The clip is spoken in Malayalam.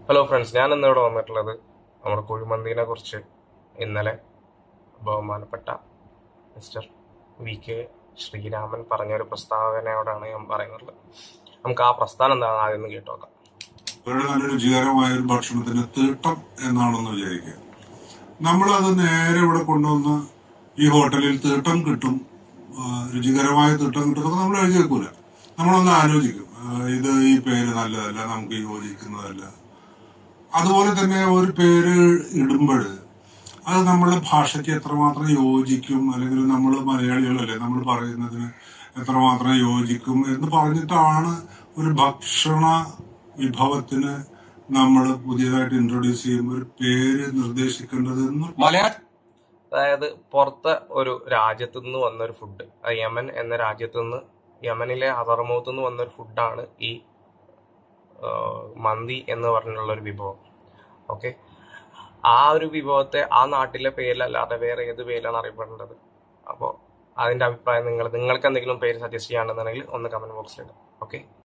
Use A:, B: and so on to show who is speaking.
A: ഹലോ ഫ്രണ്ട്സ് ഞാൻ ഇന്ന് ഇവിടെ വന്നിട്ടുള്ളത് നമ്മുടെ കുഴിമന്തിനെ കുറിച്ച് ഇന്നലെ ബഹുമാനപ്പെട്ട മിസ്റ്റർ വി കെ ശ്രീരാമൻ പറഞ്ഞൊരു പ്രസ്താവനയോടാണ് ഞാൻ പറയുന്നത് നമുക്ക് ആ പ്രസ്ഥാനം എന്താണെന്ന് ആദ്യം ഒന്ന് കേട്ടു നോക്കാം
B: വളരെ നല്ല രുചികരമായ ഒരു ഭക്ഷണത്തിന് തീട്ടം എന്നാണെന്ന് വിചാരിക്കുക നമ്മളത് നേരെ ഇവിടെ കൊണ്ടുവന്ന് ഈ ഹോട്ടലിൽ തീട്ടം കിട്ടും ആ, രുചികരമായ തീട്ടം കിട്ടും നമ്മൾ എഴുതി വെക്കൂല നമ്മളൊന്ന് ആലോചിക്കും ആ, ഇത് ഈ പേര് നല്ലതല്ല നമുക്ക് യോജിക്കുന്നതല്ല അതുപോലെ തന്നെ ഒരു പേര് ഇടുമ്പോൾ അത് നമ്മുടെ ഭാഷയ്ക്ക് എത്രമാത്രം യോജിക്കും അല്ലെങ്കിൽ നമ്മൾ മലയാളികളല്ലേ നമ്മൾ പറയുന്നതിന് എത്രമാത്രം യോജിക്കും എന്ന് പറഞ്ഞിട്ടാണ് ഒരു ഭക്ഷണ വിഭവത്തിന് നമ്മൾ പുതിയതായിട്ട് ഇൻട്രൊഡ്യൂസ് ചെയ്യുമ്പോൾ ഒരു പേര് നിർദ്ദേശിക്കേണ്ടത് എന്ന്
C: മലയാള
A: അതായത് പുറത്തെ ഒരു രാജ്യത്തു നിന്ന് വന്ന ഒരു ഫുഡ് യമൻ എന്ന രാജ്യത്തു നിന്ന് യമനിലെ ഹദർമൗത്ത് നിന്ന് വന്ന ഒരു ഫുഡാണ് ഈ ആ, മന്തി എന്ന് പറഞ്ഞുള്ള ഒരു വിഭവം ഓക്കെ ആ ഒരു വിഭവത്തെ ആ നാട്ടിലെ പേരിലല്ലാതെ വേറെ ഏത് പേരിലാണ് അറിയപ്പെടേണ്ടത് അപ്പോൾ അതിന്റെ അഭിപ്രായം നിങ്ങൾ നിങ്ങൾക്ക് എന്തെങ്കിലും പേര് സജസ്റ്റ് ചെയ്യാണെന്നുണ്ടെങ്കിൽ ഒന്ന് കമന്റ് ബോക്സിൽ ഇടാം ഓക്കെ